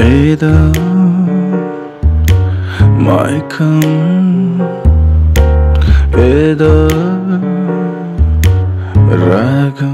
ఏదో మైకం ఏదో రాగం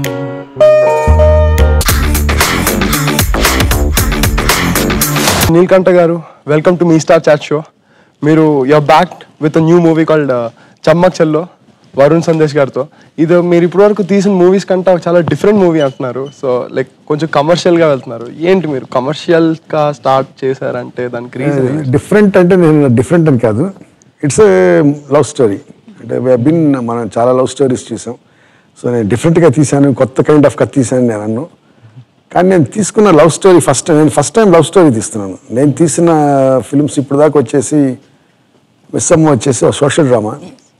నీల్కంఠ గారు వెల్కమ్ టు మీ స్టార్ చాట్ షో మీరు you're back with new movie called Chammak Challo Varun Sandesh గారితో ఇది మీరు ఇప్పటివరకు తీసిన మూవీస్ కంటే చాలా డిఫరెంట్ మూవీ అంటున్నారు సో లైక్ కొంచెం కమర్షియల్గా వెళ్తున్నారు ఏంటి మీరు కమర్షియల్గా స్టార్ట్ చేశారంటే దానికి రీజన్ డిఫరెంట్ అంటే నేను డిఫరెంట్ అని కాదు ఇట్స్ ఏ లవ్ స్టోరీ అంటే బిన్ మనం చాలా లవ్ స్టోరీస్ చూసాం సో నేను డిఫరెంట్గా తీశాను కొత్త కైండ్ ఆఫ్ కథ తీశాను నేను అన్ను కానీ నేను తీసుకున్న లవ్ స్టోరీ ఫస్ట్ నేను ఫస్ట్ టైం లవ్ స్టోరీ తీస్తున్నాను నేను తీసిన ఫిల్మ్స్ ఇప్పుడు దాకా వచ్చేసి మిస్సమ్మ వచ్చేసి సోషల్ డ్రామా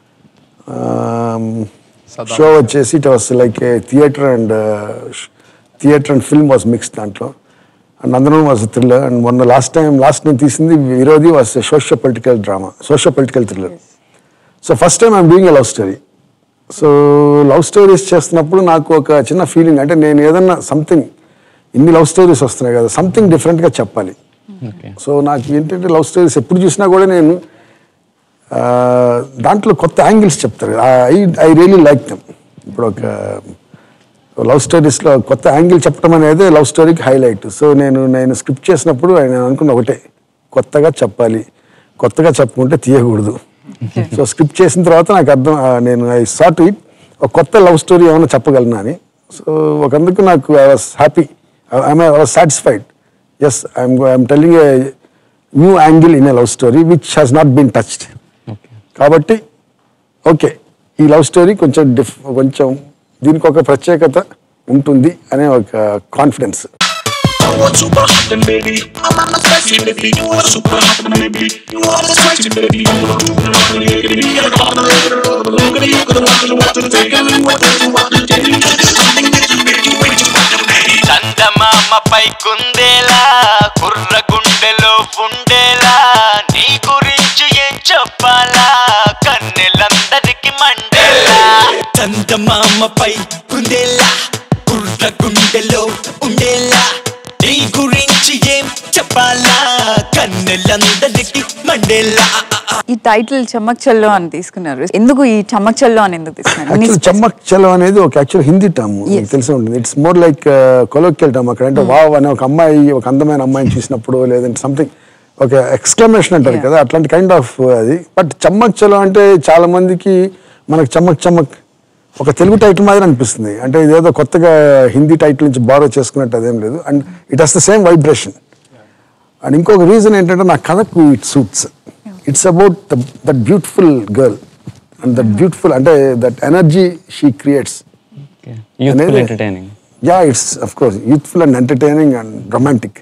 షో వచ్చేసి it was like theatre and theatre and film was mix దాంట్లో అండ్ అందరం వాజ్ థ్రిల్లర్ అండ్ మొన్న లాస్ట్ టైం లాస్ట్ నేను తీసింది Virodhi was socio political drama socio political thriller so first time I'm doing a love story so love stories చేస్తున్నప్పుడు నాకు ఒక చిన్న feeling అంటే నేను ఏదన్నా సంథింగ్ ఇన్ని లవ్ స్టోరీస్ వస్తున్నాయి కదా సంథింగ్ డిఫరెంట్గా చెప్పాలి సో నాకు ఏంటంటే లవ్ స్టోరీస్ ఎప్పుడు చూసినా కూడా నేను ఆ, దాంట్లో కొత్త యాంగిల్స్ చెప్తారు I I really like them ఇప్పుడు ఒక లవ్ స్టోరీస్లో కొత్త యాంగిల్ చెప్పడం అనేది లవ్ స్టోరీకి హైలైట్ సో నేను నేను స్క్రిప్ట్ చేసినప్పుడు నేను అనుకున్న ఒకటే కొత్తగా చెప్పాలి కొత్తగా చెప్పుకుంటే తీయకూడదు సో స్క్రిప్ట్ చేసిన తర్వాత నాకు అర్థం ఆ, నేను ఐ సాట్ ఇట్ ఒక కొత్త లవ్ స్టోరీ ఏమైనా చెప్పగలను అని సో ఒకందుకు నాకు I was happy I was satisfied yes I'm I'm telling a new angle in a love story which has not been touched కాబట్టి ఓకే ఈ లవ్ స్టోరీ కొంచెం డిఫ్ కొంచెం దీనికి ఒక ప్రత్యేకత ఉంటుంది అనే ఒక confidence You are super hot and baby, I'm on the spicy baby. You are super hot and baby, you are the spicy baby. You are too hot and baby, you are the hot and baby. Look at you, look at what you want to take and what you want to take. Something that you make you wait to want to baby. చందమామపై కుందేలా కుర్ర గుండెలో ఉండేలా నీ గురించి ఏం చెప్పాలా కన్నెలందరికి మండేలా చందమామపై కుందేలా కుర్ర గుండెలో ఉండేలా నీ గురించి ఏం చెప్పాలా కన్నెలందరికి మండేలా ఈ టైటిల్ చమ్మక్ చల్లో అని తీసుకున్నారు ఎందుకు ఈ చమ్మక్ చల్లో అని ఎందుకు తీసుకున్నారు ఎన్ని యాక్చువల్ చమ్మక్ చలం అనేది ఒక యాక్చువల్ హిందీ టర్మ్ Yes. తెలిసే ఉంటుంది it's more like colloquial term అక్కడ అంటే వావ్ అనే ఒక అమ్మాయి ఒక అందమైన అమ్మాయిని చూసినప్పుడు లేదంటే సంథింగ్ ఒక ఎక్స్క్లమేషన్ అంటారు Yeah. కదా అట్లాంటి కైండ్ ఆఫ్ అది బట్ చమ్మక్ చలం అంటే చాలా మందికి మనకు చమ్మక్ చమ్మక్ ఒక తెలుగు టైటిల్ మాదిరి అనిపిస్తుంది అంటే ఇదేదో కొత్తగా హిందీ టైటిల్ నుంచి బారో చేసుకున్నట్టు అదేం లేదు and it has the same vibration and ఇంకొక రీజన్ ఏంటంటే నా కథకు it suits it's about that beautiful girl and that beautiful అంటే that energy she creates youthful entertaining yeah it's of course youthful and entertaining and romantic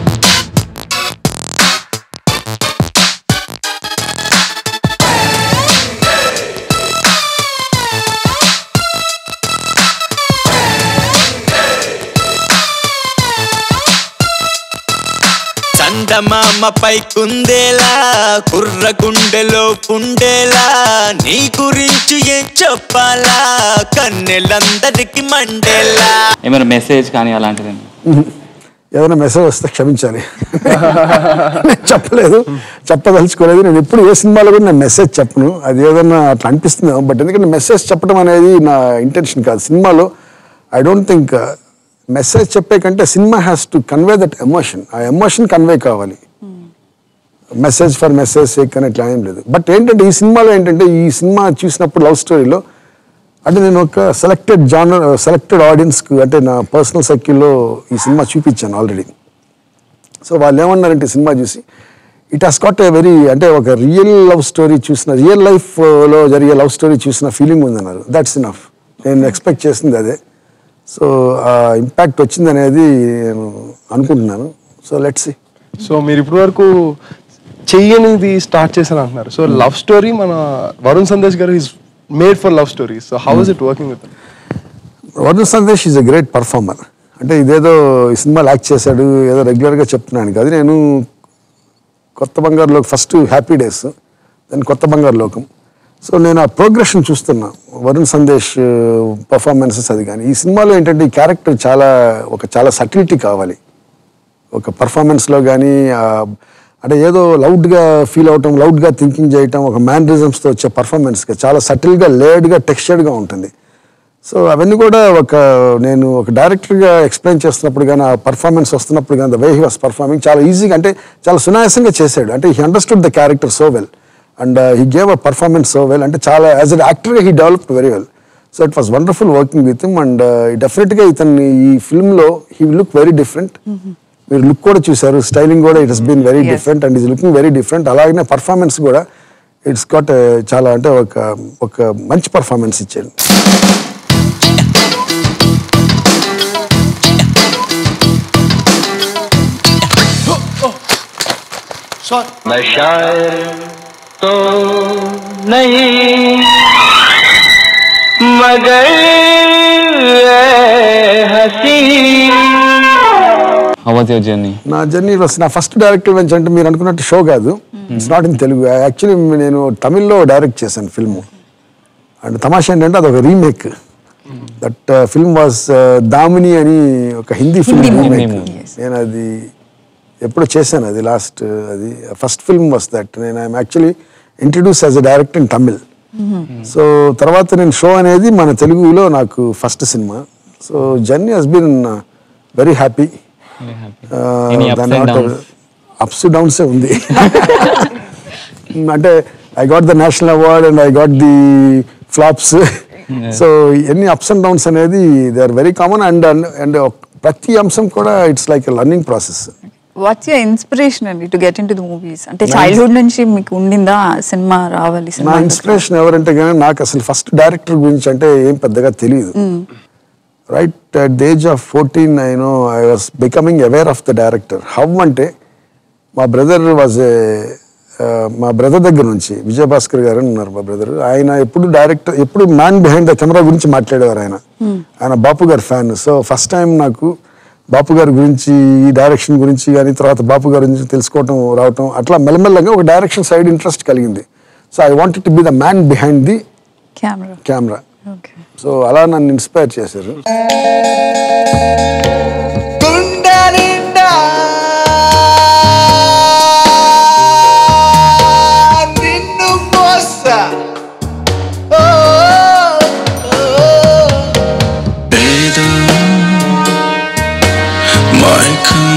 చందమామపై కుందేలా కుర్ర గుండెలో ఉండేలా నీ గురించి ఏం చెప్పాలా కన్నెలందరికి మండేలా ఏమైనా మెసేజ్ కానీ అలాంటిది ఏదైనా మెసేజ్ వస్తే క్షమించాలి నేను చెప్పలేదు చెప్పదలుచుకోలేదు నేను ఎప్పుడు ఏ సినిమాలో కూడా నేను మెసేజ్ చెప్పను అది ఏదన్నా అట్లా అనిపిస్తుంది బట్ ఎందుకంటే మెసేజ్ చెప్పడం అనేది నా ఇంటెన్షన్ కాదు సినిమాలో ఐ డోంట్ థింక్ మెసేజ్ చెప్పే కంటే సినిమా has to convey that emotion ఆ ఎమోషన్ కన్వే కావాలి మెసేజ్ ఫర్ మెసేజ్ సేక్ అని ఇట్లా ఏం లేదు బట్ ఏంటంటే ఈ సినిమాలో ఏంటంటే ఈ సినిమా చూసినప్పుడు లవ్ స్టోరీలో అంటే నేను ఒక సెలెక్టెడ్ జానర్ సెలెక్టెడ్ ఆడియన్స్కి అంటే నా పర్సనల్ సర్కిల్లో ఈ సినిమా చూపించాను ఆల్రెడీ సో వాళ్ళు ఏమన్నారంటే ఈ సినిమా చూసి it has got a very అంటే ఒక రియల్ లవ్ స్టోరీ చూసిన రియల్ లైఫ్లో జరిగే లవ్ స్టోరీ చూసిన ఫీలింగ్ ఉందన్నారు దట్స్ ఇనఫ్ నేను ఎక్స్పెక్ట్ చేసింది అదే సో ఆ ఇంపాక్ట్ వచ్చింది అనేది నేను అనుకుంటున్నాను సో లెట్స్ సి సో మీరు ఇప్పటి వరకు చెయ్యనిది స్టార్ట్ చేశాను అంటున్నారు సో లవ్ స్టోరీ మన వరుణ్ సందేశ్ గారు is made for love story so how is it working with Varun Sandesh is a great performer అంటే ఇదేదో ఈ సినిమాలో యాక్ట్ చేశాడు ఏదో రెగ్యులర్గా చెప్తున్నాను కాదు నేను కొత్త బంగారు లోకం ఫస్ట్ హ్యాపీ డేస్ దాని కొత్త బంగారు లోకం సో నేను ఆ ప్రోగ్రెషన్ చూస్తున్నా వరుణ్ సందేశ్ పర్ఫార్మెన్సెస్ అది కానీ ఈ సినిమాలో ఏంటంటే ఈ క్యారెక్టర్ చాలా ఒక చాలా సటిలిటీ కావాలి ఒక పర్ఫార్మెన్స్లో కానీ అంటే ఏదో లౌడ్గా ఫీల్ అవటం లౌడ్గా థింకింగ్ చేయటం ఒక మ్యానరిజమ్స్తో వచ్చే పర్ఫార్మెన్స్గా చాలా సటిల్గా లేయర్డ్గా టెక్స్చర్డ్గా ఉంటుంది సో అవన్నీ కూడా ఒక నేను ఒక డైరెక్టర్గా ఎక్స్ప్లెయిన్ చేస్తున్నప్పుడు కానీ ఆ పర్ఫార్మెన్స్ వస్తున్నప్పుడు కానీ the way he was performing చాలా ఈజీగా అంటే చాలా సునాయాసంగా చేశాడు అంటే he understood the character so well and he gave a performance so well అంటే చాలా యాజ్ అ యాక్టర్గా he developed very well so it was wonderful working with him and డెఫినెట్గా ఇతన్ని ఈ ఫిల్మ్లో హీ లుక్ వెరీ డిఫరెంట్ మీరు look కూడా చూసారు స్టైలింగ్ కూడా it has been very Yes. Different and is looking very different అలాగనే పర్ఫార్మెన్స్ కూడా ఇట్స్ గాట్ చాలా అంటే ఒక ఒక మంచి పర్ఫార్మెన్స్ ఇచ్చాడు मैं शायर तो नहीं मगर हसी హౌ వాజ్ యువర్ జర్నీ నా జర్నీ వాస్ నా ఫస్ట్ డైరెక్టర్ వెంచ్ అంటే మీరు అనుకున్నట్టు షో కాదు it's not in Telugu actually నేను తమిళ్లో డైరెక్ట్ చేశాను ఫిల్మ్ అండ్ తమాషా ఏంటంటే అదొక remake that film was Damini అని ఒక Hindi film Hindi movie. Remake Yes. నేను అది ఎప్పుడో చేశాను అది లాస్ట్ అది ఫస్ట్ ఫిల్మ్ వాస్ దట్ నేను I'm actually introduce as a director in Tamil so తర్వాత నేను షో అనేది మన తెలుగులో నాకు ఫస్ట్ సినిమా so journey has been very happy Any ups and downs? Ups downs ఉంది అంటే I got the national award and I got the flops so ఎన్ని అప్స్ అండ్ డౌన్స్ అనేది they are very common and and ప్రతి అంశం కూడా it's like learning process what's your inspiration అండి to get into the movies అంటే childhood నుంచి మీకు ఉండిందా cinema రావాలి నా సినిమా ఇన్స్పిరేషన్ ఎవరంటే కానీ నాకు అసలు ఫస్ట్ డైరెక్టర్ గురించి అంటే ఏం పెద్దగా తెలియదు right at the age of fourteen I know I was becoming aware of the director how అంటే మా బ్రదర్ వాజ్ ఏ మా బ్రదర్ దగ్గర నుంచి విజయభాస్కర్ గారు అని ఉన్నారు మా బ్రదర్ ఆయన ఎప్పుడు డైరెక్టర్ ఎప్పుడు మ్యాన్ బిహైండ్ ద కెమెరా గురించి మాట్లాడేవారు ఆయన ఆయన బాపు గారి ఫ్యాన్ సో ఫస్ట్ టైం నాకు బాపు గారి గురించి ఈ డైరెక్షన్ గురించి కానీ తర్వాత బాపు గారి గురించి తెలుసుకోవటం రావటం అట్లా మెల్లమెల్లగా ఒక డైరెక్షన్ సైడ్ ఇంట్రెస్ట్ కలిగింది so I wanted to be the man behind the camera camera okay so అలా నన్ను ఇన్స్పైర్ చేశారు నిన్ను మోసా ఏదో మైకం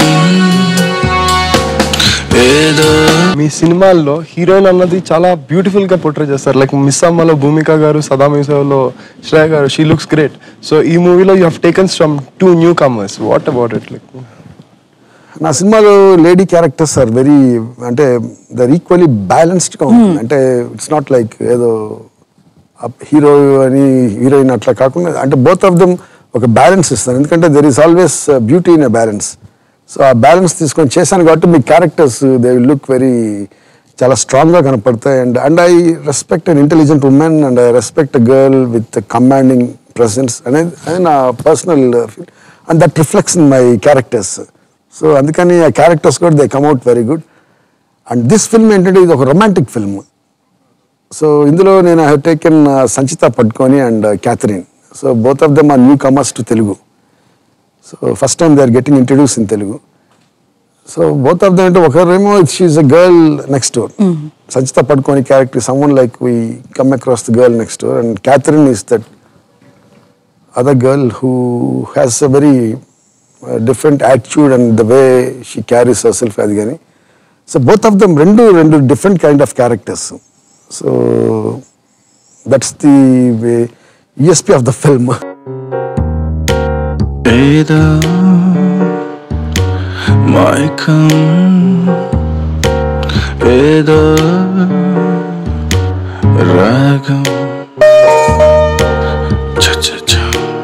ఏదో మీ సినిమాల్లో హీరోయిన్ అన్నది చాలా బ్యూటిఫుల్ గా పోర్ట్రే చేస్తారు లైక్ మిస్ అమ్మలో భూమిక గారు సదా మిసలో శ్రేయ గారు షీ లుక్స్ గ్రేట్ సో ఈ మూవీలో you have taken from two newcomers what about it like నా సినిమాలో లేడీ క్యారెక్టర్స్ ఆర్ వెరీ అంటే దర్ ఈక్వలీ బ్యాలెన్స్డ్గా ఉంటుంది అంటే ఇట్స్ నాట్ లైక్ ఏదో హీరో అని హీరోయిన్ అట్లా కాకుండా అంటే బోత్ ఆఫ్ దమ్ ఒక బ్యాలెన్స్ ఇస్తాను ఎందుకంటే there is always beauty in a balance so ఆ బ్యాలెన్స్ తీసుకొని చేశాను కాబట్టి మీ characters they will look very చాలా స్ట్రాంగ్గా కనపడతాయి and and I respect an intelligent women and I respect a girl with commanding presence అనేది అనేది నా personal and that reflects in my characters so అందుకని ఆ క్యారెక్టర్స్ కూడా they come out very good and this film ఏంటంటే ఇది ఒక romantic film so ఇందులో నేను I have taken Sanchita Padukone and Catherine so both of them are newcomers to Telugu so first time they are getting introduce in Telugu so both of them అంటే ఒకరేమో she a girl next door Sanchita Padukone character someone like we come across the girl next door and Catherine is that other girl who has a very uh, different attitude and the way she carries herself అది కానీ so both of them రెండు రెండు different kind of characters so that's the USP of the film ఏదో మైకం ఏదో రాగం చ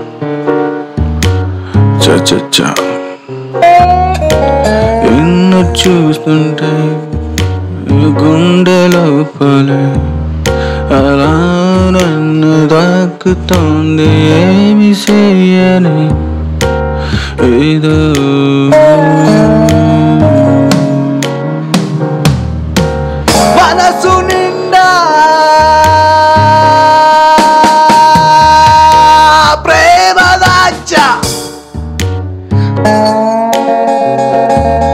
చ ఎన్ను చూస్తుంటే గుండె లోపలే అలా నన్ను దాక్కుతోంది ఏమి చేయని ఏదో మనసు నిండా ప్రేమ దాచ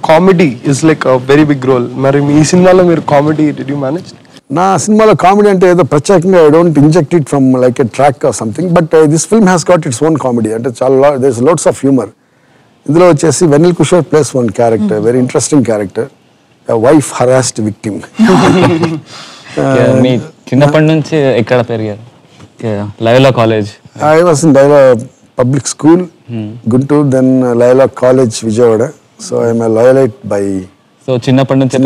comedy is like very big role మరి మీ సినిమాలో మీరు కామెడీ డిడ్ యూ మేనేజ్ నా సినిమాలో కామెడీ అంటే ఏదో ప్రత్యేకంగా I don't inject it from like a track or something but this film has got its own comedy అంటే చాలా దేస్ లోట్స్ ఆఫ్ హ్యూమర్ ఇందులో వచ్చేసి Vennela Kishore plays one character very interesting character wife harassed victim మీ చిన్నప్పటి నుంచి ఎక్కడ పెరిగారు Loyola college I was in Loyola public school Guntur then Loyola college Vijayawada so I'm Loyolite by so చిన్నప్పటి నుంచే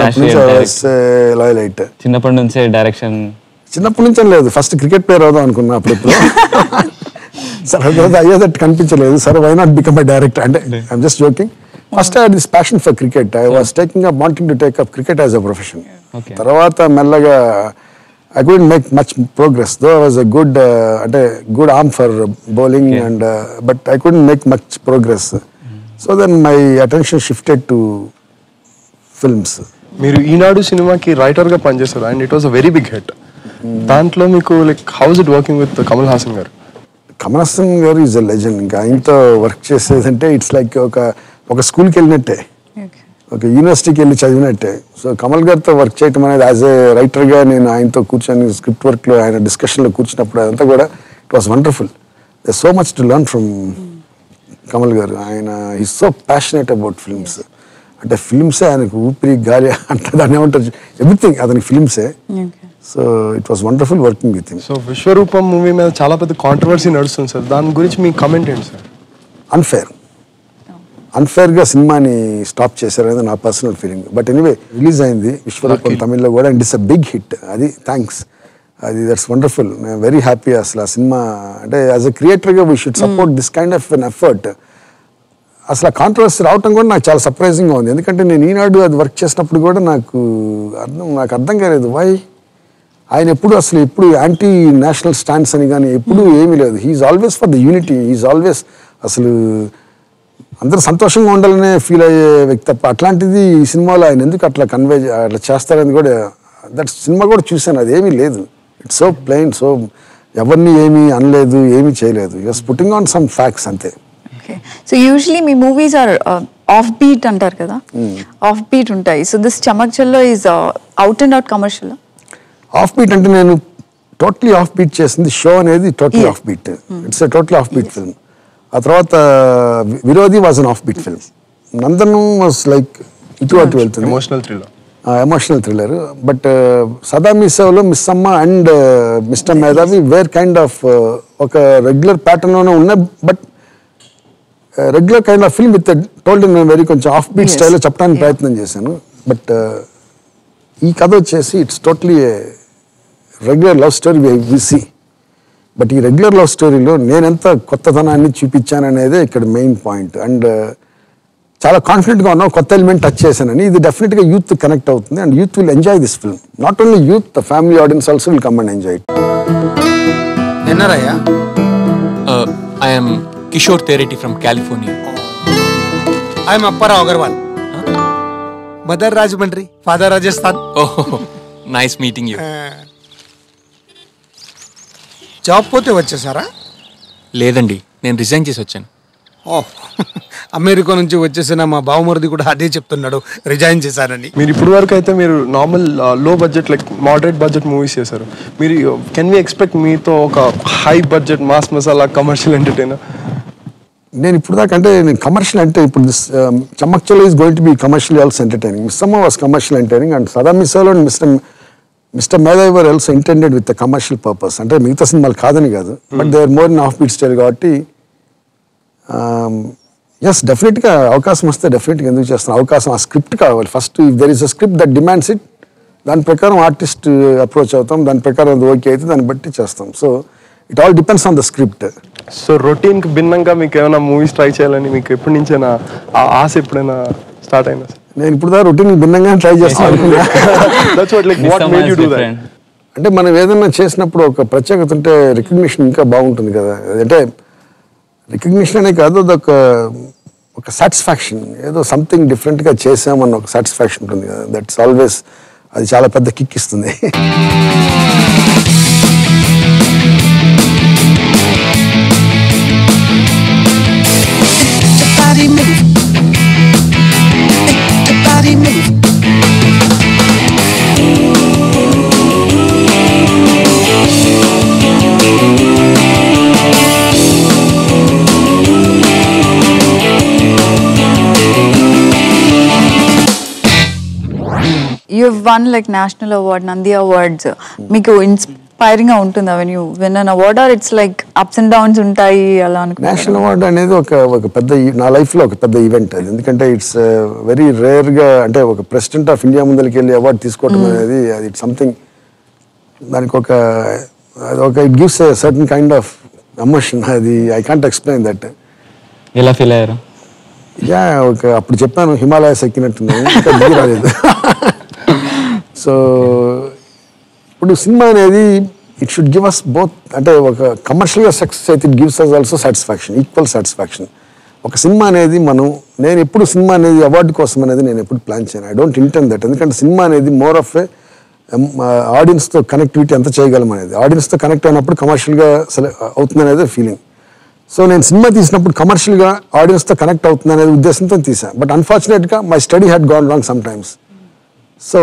లాయలైట్ చిన్నప్పటి నుంచే డైరెక్షన్ చిన్నప్పటి నుంచే లేదు ఫస్ట్ క్రికెట్ ప్లేయర్ అవుదాం అనుకున్నా అప్పుడప్పుడు సరే అది ఏదో అయ్యేదట్టు కనిపించలేదు సరే why not become I director అంటే I'm just joking first I this passion for cricket I was taking up wanting to take up cricket as a profession Okay. తర్వాత మెల్లగా I could make much progress though was a good అంటే good arm for bowling Okay. And but I could make much progress so then my attention shifted to films మీరు ఈనాడు సినిమాకి writer గా పనిచేశారు and it was a very big hit దాంట్లో మీకు like how's it working with Kamal Haasan garu Kamal Haasan గారు is a legend ఇంకా ఆయనతో work చేసేదంటే it's like ఒక ఒక స్కూల్కి వెళ్ళినట్టే ఒక యూనివర్సిటీకి వెళ్ళి చదివినట్టే సో కమల్ గారితో వర్క్ చేయటం అనేది యాజ్ ఏ రైటర్గా నేను ఆయనతో కూర్చొని స్క్రిప్ట్ వర్క్లో ఆయన డిస్కషన్లో కూర్చున్నప్పుడు అదంతా కూడా it was wonderful the so much to learn from Kamal garu ఆయన is so passionate about films అంటే ఫిల్మ్సే ఆయనకు ఊపిరి గాలి అంటే దాన్ని ఏమంటారు ఎవ్రీథింగ్ అతనికి ఫిల్మ్సే so it was wonderful working with him so Vishwaroopam movie మీద చాలా పెద్ద కాంట్రవర్సీ నడుస్తుంది సార్ దాని గురించి మీ కమెంట్ ఏంటి సార్ అన్ఫేర్ అన్ఫేర్గా సినిమాని స్టాప్ చేశారనేది నా personal feeling but anyway release అయింది విశ్వరూపం తమిళ్లో కూడా and it's a big hit అది థ్యాంక్స్ అది దట్స్ వండర్ఫుల్ నేను వెరీ హ్యాపీ అసలు ఆ సినిమా అంటే యాజ్ అ క్రియేటర్గా we should support this kind of an effort అసలు ఆ కాంట్రవర్సీ రావటం కూడా నాకు చాలా సర్ప్రైజింగ్గా ఉంది ఎందుకంటే నేను ఈనాడు అది వర్క్ చేసినప్పుడు కూడా నాకు అర్థం నాకు అర్థం కాలేదు వై ఆయన ఎప్పుడు అసలు ఎప్పుడు యాంటీ నేషనల్ స్టాండ్స్ అని కానీ ఎప్పుడు ఏమీ లేదు he's always for the unity is always అసలు అందరూ సంతోషంగా ఉండాలనే ఫీల్ అయ్యే వ్యక్తి తప్ప అట్లాంటిది ఈ సినిమాలో ఆయన ఎందుకు అట్లా కన్వే అట్లా చేస్తారని కూడా దట్ సినిమా కూడా చూశాను అది ఏమీ లేదు ఇట్స్ సో ప్లెయిన్ సో ఎవరిని ఏమీ అనలేదు ఏమీ చేయలేదు just putting on some facts అంతే ఓకే సో యూజువలీ మీ మూవీస్ ఆర్ ఆఫ్ బీట్ అంటారు కదా ఆఫ్ బీట్ ఉంటాయి సో దిస్ చమక్చల్లో is out and out commercial off beat అంటే నేను టోటలీ ఆఫ్ బీట్ చేసింది షో అనేది totally Yeah. Off beat it's totally off beat film ఆ తర్వాత వి- Virodhi was an off beat film Nandanam was like ఇటు అటు వెళ్తుంది emotional thriller emotional thriller but సదా మిస్సవ్లో Missamma and mister Medhavi were kind of ఒక రెగ్యులర్ ప్యాటర్న్లోనే ఉన్నాయి but regular kind of film with told నేను వెరీ కొంచెం ఆఫ్ బీట్ Yes. స్టైల్లో చెప్పడానికి Yeah. ప్రయత్నం చేశాను బట్ ఈ కథ వచ్చేసి it's totally regular love story we see but ఈ రెగ్యులర్ లవ్ స్టోరీలో నేనెంత కొత్తదనాన్ని చూపించాననేదే ఇక్కడ మెయిన్ పాయింట్ అండ్ చాలా కాన్ఫిడెంట్గా ఉన్నాం కొత్త ఎలిమెంట్ టచ్ చేశానని ఇది డెఫినెట్గా యూత్ కనెక్ట్ అవుతుంది and youth will enjoy this film not only youth the family audience also will come and enjoy ఎన్నరయ్యా Uh, I am Kishore Tereti from California. I'm Apparao Agarwal mother Rajahmundry father Rajasthan Oh, nice meeting you. Job పోతే వచ్చేసారా లేదండి నేను resign చేసి వచ్చాను ఓ America నుంచి వచ్చేసిన మా బావమరిది కూడా అదే చెప్తున్నాడు రిజైన్ చేశానని మీరు ఇప్పుడు వరకు అయితే మీరు నార్మల్ లో budget like moderate budget movies చేశారు మీరు కెన్ వి ఎక్స్పెక్ట్ మీతో ఒక high budget mass masala commercial entertainer నేను ఇప్పుడు దాకా అంటే నేను కమర్షియల్ అంటే ఇప్పుడు this చమక్చలో is going to B commercial also entertaining Missamma was commercial entertaining and సదా మిస్సోలో అండ్ మిస్టర్ మిస్టర్ మేధావి were also intended with commercial purpose అంటే మిగతా సినిమాలు కాదని కాదు but they are more in off beat style కాబట్టి ఎస్ డెఫినెట్గా అవకాశం వస్తే డెఫినెట్గా ఎందుకు చేస్తాను అవకాశం ఆ స్క్రిప్ట్ కావాలి first if there is a script that demands it దాని ప్రకారం ఆర్టిస్ట్ అప్రోచ్ అవుతాం దాని ప్రకారం అది ఓకే అయితే దాన్ని బట్టి చేస్తాం so it all depends on the script so routine కి భిన్నంగా మీకు ఏమైనా మూవీస్ ట్రై చేయాలని మీకు ఎప్పటి నుంచైనా ఆ ఆశ ఎప్పుడైనా స్టార్ట్ అయిందా నేను ఇప్పుడు దా రొటీన్ భిన్నంగా ట్రై చేస్తాను అనుకున్నా that's what like what made you do that అంటే మనం ఏదైనా చేసినప్పుడు ఒక ప్రత్యేకత ఉంటే రికగ్నిషన్ ఇంకా బాగుంటుంది కదా అంటే రికగ్నిషన్ అనే కాదు అదొక ఒక సాటిస్ఫాక్షన్ ఏదో సంథింగ్ డిఫరెంట్గా చేసామన్న ఒక సాటిస్ఫాక్షన్ ఉంటుంది కదా దట్స్ ఆల్వేస్ అది చాలా పెద్ద కిక్ ఇస్తుంది body move. Make your వాడిని you won like national award Nandi awards మీకు ఇన్స్పైరింగ్ గా ఉంటుందా when you win an award or it's like ups and downs ఉంటాయి అలా అనుకుంటా నేషనల్ అవార్డు అనేది ఒక ఒక పెద్ద ఈ- నా లైఫ్లో ఒక పెద్ద ఈవెంట్ అది ఎందుకంటే ఇట్స్ వెరీ రేర్గా అంటే ఒక ప్రెసిడెంట్ ఆఫ్ ఇండియా ముందరికి వెళ్ళి అవార్డు తీసుకోవడం అనేది అది ఇట్స్ సంథింగ్ దానికి ఒక అది ఒక it gives a certain kind of emotion అది ఐ కాంట్ ఎక్స్ప్లెయిన్ దట్ ఎలా ఫీల్ అయ్యారు యా ఒక అప్పుడు చెప్పాను హిమాలయాస్ ఎక్కినట్టుంది ఇంకా దిగి రాలేదు సో ఇప్పుడు సినిమా అనేది it should give us both అంటే ఒక కమర్షియల్గా సక్సెస్ అయితే it gives us also satisfaction equal satisfaction ఒక సినిమా అనేది మనం నేను ఎప్పుడు సినిమా అనేది అవార్డు కోసం అనేది నేను ఎప్పుడు ప్లాన్ చేయను ఐ డోంట్ ఇంటెన్ దట్ ఎందుకంటే సినిమా అనేది మోర్ ఆఫ్ ఏ ఆడియన్స్తో కనెక్టివిటీ ఎంత చేయగలం అనేది ఆడియన్స్తో కనెక్ట్ అయినప్పుడు కమర్షియల్గా సెలె అవుతుంది అనేది ఫీలింగ్ సో నేను సినిమా తీసినప్పుడు కమర్షియల్గా ఆడియన్స్తో కనెక్ట్ అవుతుంది అనేది ఉద్దేశంతో తీసాను బట్ అన్ఫార్చునేట్గా my study had gone wrong some times so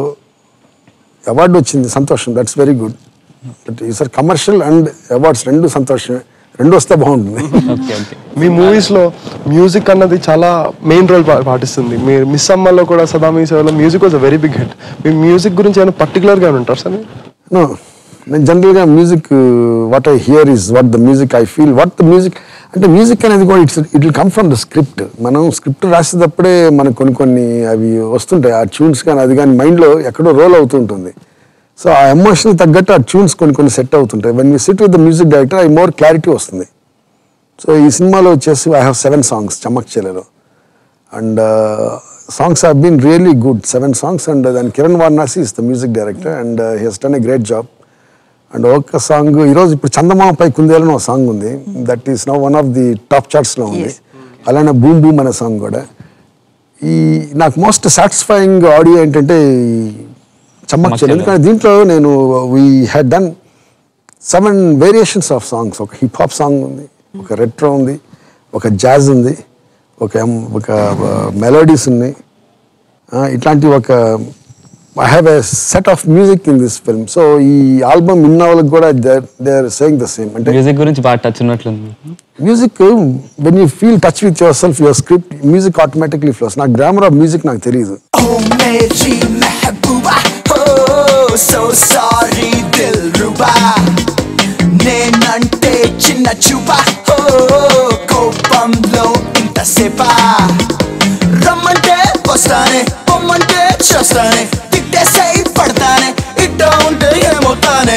award వచ్చింది సంతోషం దట్స్ వెరీ గుడ్ బట్ ఈసారి కమర్షియల్ అండ్ అవార్డ్స్ రెండు సంతోషమే రెండు వస్తే బాగుంటుంది ఓకే ఓకే మీ మూవీస్ లో మ్యూజిక్ అన్నది చాలా మెయిన్ రోల్ పాటిస్తుంది మీరు మిస్ అమ్మలో కూడా Sada Mee Sevalo music was a very big hit మీ మ్యూజిక్ గురించి ఏమైనా పర్టికులర్ గా ఉంటారు సార్ మీరు నో నేను జనరల్గా music what I hear is what the music I feel what the music అంటే మ్యూజిక్ అనేది కూడా it's it will come from the script మనం స్క్రిప్ట్ రాసేటప్పుడే మనకు కొన్ని కొన్ని అవి వస్తుంటాయి ఆ ట్యూన్స్ కానీ అది కానీ మైండ్లో ఎక్కడో రోల్ అవుతుంటుంది సో ఆ ఎమోషన్ తగ్గట్టు ఆ ట్యూన్స్ కొన్ని కొన్ని సెట్ అవుతుంటాయి when you sit with the music director I more clarity వస్తుంది సో ఈ సినిమాలో వచ్చేసి I have seven songs Chammak Challo and songs have been really good seven songs and దాని Kiran Varanasi is the music director and he has done a great job and ఒక song ఈరోజు ఇప్పుడు చందమామపై కుందేలని ఒక సాంగ్ ఉంది that is no one of the top చార్ట్స్లో ఉంది అలానే బూమ్ బూమ్ అనే సాంగ్ కూడా ఈ నాకు మోస్ట్ సాటిస్ఫైయింగ్ ఆడియో ఏంటంటే ఈ చమ్మక్ చెల్లి ఎందుకంటే దీంట్లో నేను we had done seven variations of songs ఒక హిప్ హాప్ సాంగ్ ఉంది ఒక రెట్రో ఉంది ఒక జాజ్ ఉంది ఒక ఎం- ఒక మెలోడీస్ ఉన్నాయి ఆ, ఇట్లాంటి ఒక I have a set of music in this film so ఈ ఆల్బమ్ ఇన్న వాళ్ళకి కూడా they are saying the same అంటే మ్యూజిక్ గురించి బాగా టచ్ ఉన్నట్లుంది music when you feel touch with your self your script music automatically flows నాకు grammar of music నాకు తెలియదు ఓ మేరీ మెహబూబా ఓ సో సారీ దిల్ రుబా నేనంటే చిన్న చూపా ఓ కోపంలో ఇంతసేపా రమ్మంటే వస్తానే పొమ్మంటే చేస్తానే తిట్టేసే పడతానే ఇట్ట ఉంటే ఏమవుతానే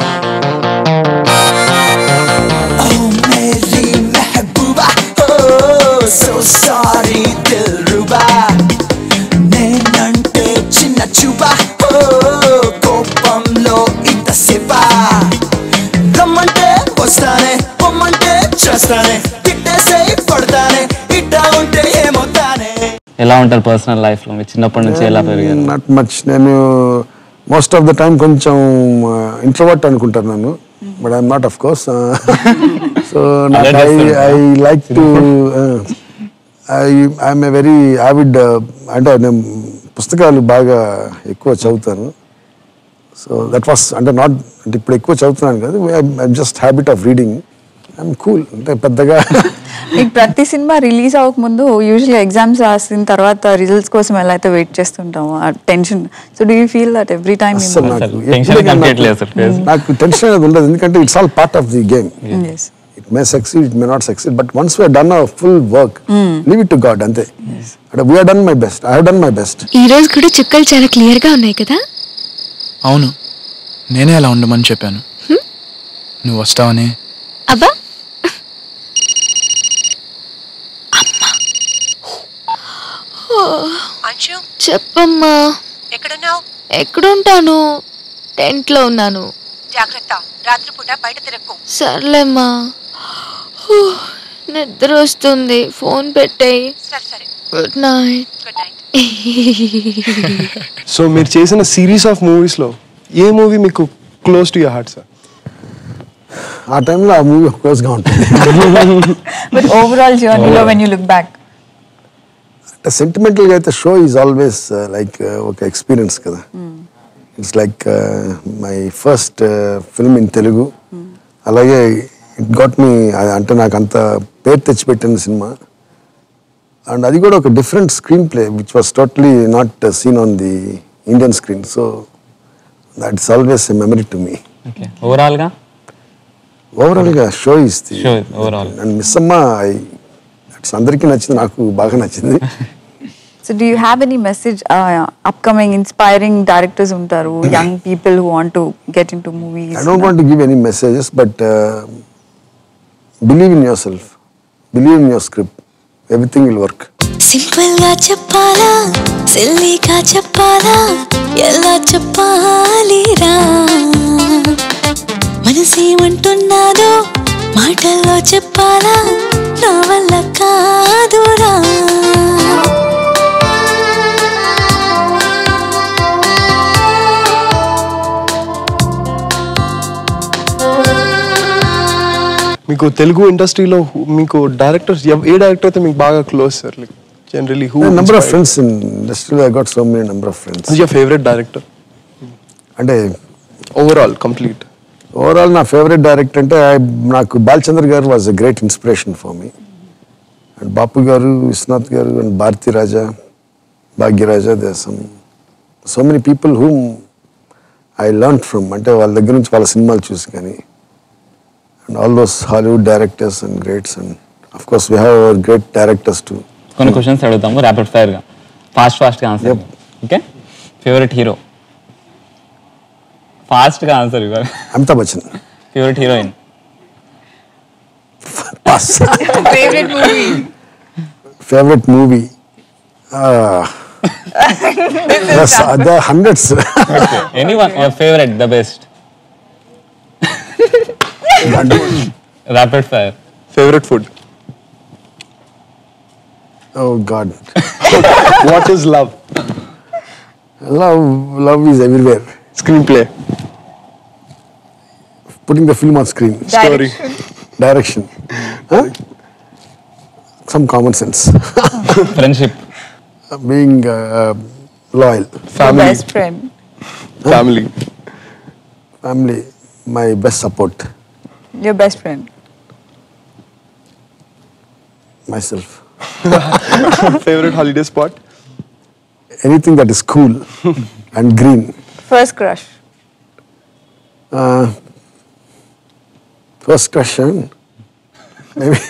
ఓ మేరీ మెహబూబా ఓ సో సారీ దిల్ రుబా నేనంటే చిన్న చూపా ఓ కోపంలో ఇంతసేపా రమ్మంటే వస్తానే పొమ్మంటే చేస్తానే తిట్టేసే పడతానే ఇట్టా ఉంటే ఏమవుతానే ఎలా ఉంటారు పర్సనల్ లైఫ్ లో మీరు చిన్నప్పటి నుంచి ఎలా పెరిగారు నాట్ మచ్ నేను మోస్ట్ ఆఫ్ ద టైం కొంచెం ఇంట్రోవర్ట్ అనుకుంటాను నన్ను but I'm not of course so నాకు I I like to I I'm a very avid అంటే నేను పుస్తకాలు బాగా ఎక్కువ చదువుతాను సో దట్ వాస్ అంటే నాట్ అంటే ఇప్పుడు ఎక్కువ చదువుతున్నాను కాదు I'm just habit of reading I'm cool అంటే పెద్దగా మీకు ప్రతి సినిమా రిలీజ్ అవ్వక ముందు యూజువల్లీ ఎగ్జామ్స్ రాసిన తర్వాత రిజల్ట్స్ కోసం ఎలా అయితే వెయిట్ చేస్తుంటాము ఆ tension so do you feel that every time అస్సలు నాకు అసలు tension ఎప్పుడైనా కనిపించట్లేదు నాకు- అసలు face. నాకు టెన్షన్ అనేది ఉండదు ఎందుకంటే it's all part of the game as it may succeed it may not succeed but once we done a full work leave it to God అంతే అంటే we are done my best I done my best ఈ రోజు కూడా చుక్కలు చాలా clear గా ఉన్నాయి కదా అవును నేనే అలా ఉండమని చెప్పాను నువ్వు వస్తావని అబ్బా అంశు చెప్పమ్మా ఎక్కడున్నావు ఎక్కడుంటాను టెంట్ లో ఉన్నాను జాగ్రత్త రాత్రిపూట బయట తిరక్కు సర్లేమ్మా హూ, నిద్ర వస్తుంది ఫోన్ పెట్టేయి సరే సరే good night good night so మీరు చేసిన సిరీస్ ఆఫ్ మూవీస్ లో ఏ మూవీ మీకు close to your heart sir ఆ టైంలో ఆ మూవీ క్లోజ్గా ఉంటుంది బట్ ఓవరాల్ జర్నీలో వెన్ యూ లుక్ బ్యాక్ అంటే సెంటిమెంటల్గా అయితే షో ఈజ్ ఆల్వేస్ లైక్ ఒక ఎక్స్పీరియన్స్ కదా it's like my first film in Telugu అలాగే ఇట్ గాట్ మీ అంటే నాకు అంత పేరు తెచ్చిపెట్టిన సినిమా అండ్ అది కూడా ఒక different screen play which was totally not seen on the Indian screen so that's always a memory to me okay ఓవరాల్గా ఓవరాల్గా show is the Show, overall. And miss అమ్మ I- it's అందరికీ నచ్చింది నాకు బాగా నచ్చింది So do you have any message, uh, upcoming inspiring directors ఉంటారు, young people who want to get into movies? I don't want to give any messages, but uh, believe in yourself. Believe in your script. Everything will work. Simple గా చెప్పాలా సిల్లీగా చెప్పాలా ఎలా చెప్పాలిరా మనసేమంటున్నాదో మాటల్లో చెప్పాలా నా వల్ల కాదురా మీకు తెలుగు ఇండస్ట్రీలో మీకు డైరెక్టర్స్ ఏ డైరెక్టర్ అయితే మీకు బాగా close sir like generally who A number of friends in industry. I got so many number of friends. Your favourite director అంటే ఓవరాల్ కంప్లీట్ ఓవరాల్ నా ఫేవరెట్ డైరెక్టర్ అంటే I- నాకు Balachandra garu was a great inspiration for me and Bapu garu Vishwanath garu and Bharathi Raja Bhagyaraja they some so many people whom I learn from అంటే వాళ్ళ దగ్గర నుంచి వాళ్ళ సినిమాలు చూసి కానీ and all those Hollywood directors and greats and of course we have our great directors to కొన్ని questions అడుగుతాము ర్యాపిడ్ ఫైర్గా ఫాస్ట్ ఫాస్ట్గా ఆన్సర్ ఓకే ఫేవరెట్ హీరో ఫాస్ట్గా ఆన్సర్ ఇవ్వాలి Amitabh Bachchan favourite heroine pass Favorite movie? Favourite movie the hundreds any one favourite the best rapid fire favourite food oh God what is love love love is everywhere screen play putting the film on screen story direction some common sense friendship being loyal Your family best friend. Family family my best support Your best friend. My self favourite holiday spot anything that is cool and green First crush. First question maybe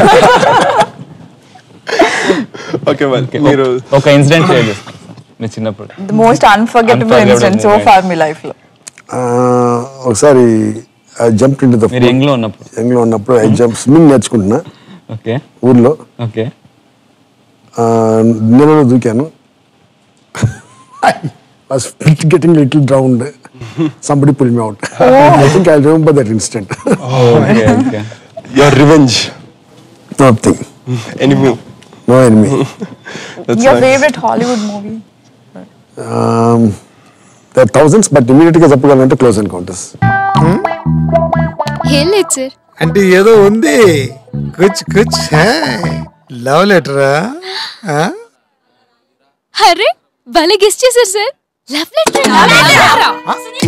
okay మరి మీరు ఒక incident share చేసుకోండి మీ చిన్నప్పుడు The most unforgettable Unforgettable incident so moment. far in my life. లో. ఒకసారి I jump into the మీరు యంగ్లో ఉన్నప్పుడు యంగ్లో ఉన్నప్పుడు ఐ జంప్ స్విమ్మింగ్ నేర్చుకుంటున్నా ఓకే ఊర్లో ఓకే నీళ్ళలో దూకాను was getting little drowned somebody pull me out I think I remember that instant okay okay your revenge nothing enemy no enemy Your favorite Hollywood movie? There thousands but ఇమీడియట్గా చెప్పగలంటే close encounters ఏం లేదు sir అంటే ఏదో ఉంది కుచ్ కుచ్ love లెటరా అరే భలే guest చేశారు సార్ లవ్ లెటర్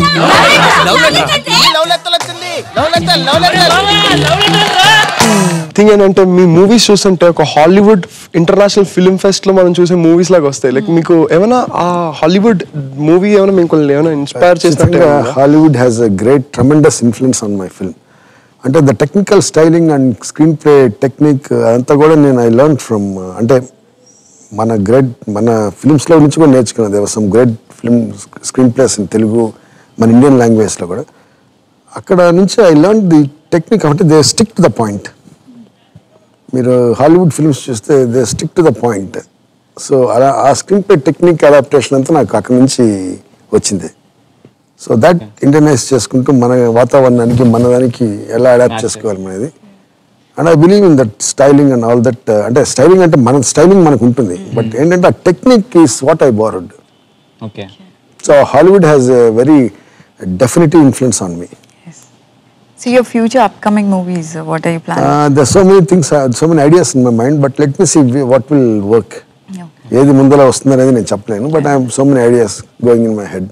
థింగ్ ఏంటంటే మీ మూవీస్ చూస్తుంటే ఒక హాలీవుడ్ ఇంటర్నేషనల్ ఫిల్మ్ ఫెస్ట్ లో మనం చూసే మూవీస్ లాగా వస్తాయి లైక్ మీకు ఏమైనా ఆ హాలీవుడ్ మూవీ ఏమైనా మీకు ఏమైనా ఇన్స్పైర్ చేసినట్టు Hollywood has a great tremendous influence on my film అంటే the technical styling and screen play technique అదంతా కూడా నేను ఐ లెర్న్ ఫ్రమ్ అంటే మన గ్రేట్ మన ఫిల్మ్స్లో నుంచి కూడా నేర్చుకున్నాను there are some great film screen plays in Telugu మన ఇండియన్ లాంగ్వేజ్లో కూడా అక్కడ నుంచి ఐ లెర్న్ ది టెక్నిక్ అంటే they stick to the point మీరు హాలీవుడ్ ఫిల్మ్స్ చూస్తే they stick to the point so అలా ఆ స్క్రీన్ ప్లే టెక్నిక్ అడాప్టేషన్ అంతా నాకు అక్కడ నుంచి వచ్చింది సో దట్ ఇంటర్నైజ్ చేసుకుంటూ మన వాతావరణానికి మన దానికి ఎలా అడాప్ట్ చేసుకోవాలి అనేది and I believe in that styling and all that అంటే స్టైలింగ్ అంటే మన స్టైలింగ్ మనకు ఉంటుంది బట్ ఏంటంటే ఆ technique is what I borrowed okay so Hollywood has a very definitive influence on me So your future upcoming movies, uh, what are you planning? There so many things so many ideas in my mind but let me see what will work ఏది ముందర వస్తుంది అనేది నేను చెప్పలేను but I'm so many ideas going in my head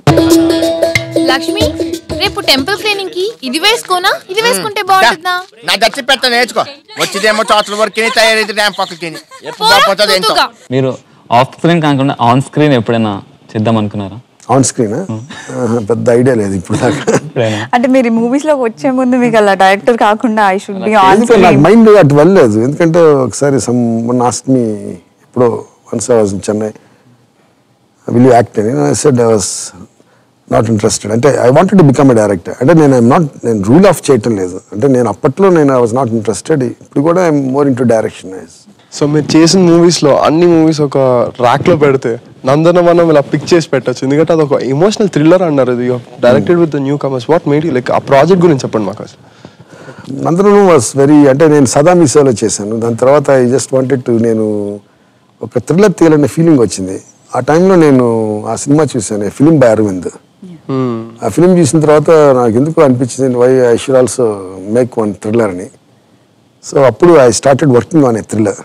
Lakshmi రేపు temple cleaning కి ఇది వేసుకోనా ఇది వేసుకుంటే బాగుంటుందా నా దచ్చి పెట్ట నేర్చుకో వచ్చిదేమో చోట్ల వరకు తయారైతే డ్యామ్ పక్కకి ఎప్పుడు పోతుంది ఏంటో తుతుగా. మీరు ఆఫ్ స్క్రీన్ కాకుండా ఆన్ స్క్రీన్ ఎప్పుడైనా చేద్దాం అనుకున్నారా ఆన్ స్క్రీన్ పెద్ద ఐడియా లేదు ఇప్పుడు దాకా అంటే మీరు మూవీస్ లోకి వచ్చే ముందు మీకు అలా డైరెక్టర్ కాకుండా ఐ షుడ్ బి ఆన్ ఎందుకంటే నాకు మైండ్ అటు వెళ్ళలేదు ఎందుకంటే ఒకసారి సమ్ వన్ ఆస్ట్ మీ ఎప్పుడో once I was in Chennai will you act అని I said I was not interested అంటే I wanted to become a director అంటే నేను ఐఎమ్ నాట్ నేను రూల్ ఆఫ్ చేయటం లేదు అంటే నేను అప్పట్లో నేను ఐ వాజ్ నాట్ ఇంట్రెస్టెడ్ ఇప్పుడు కూడా I'm more into direction so మీరు చేసిన మూవీస్ లో అన్ని మూవీస్ ఒక ర్యాక్ లో పెడితే నందనవనం ఇలా పిక్ చేసి పెట్టచ్చు ఎందుకంటే అది ఒక ఎమోషనల్ థ్రిల్లర్ అన్నారు ఇది directed with the newcomers what made you like ఆ ప్రాజెక్ట్ గురించి చెప్పండి మాకు అసలు నందనం వాస్ వెరీ అంటే నేను సదా మిసోలో చేశాను దాని తర్వాత ఐ జస్ట్ వాంటెడ్ టు నేను ఒక థ్రిల్లర్ తీయాలనే ఫీలింగ్ వచ్చింది ఆ టైంలో నేను ఆ సినిమా చూశాను ఫిలిం బై అరవింద్ ఆ ఫిలిం చూసిన తర్వాత నాకు ఎందుకు అనిపించింది why I should also make one thriller అని సో అప్పుడు I started working on a thriller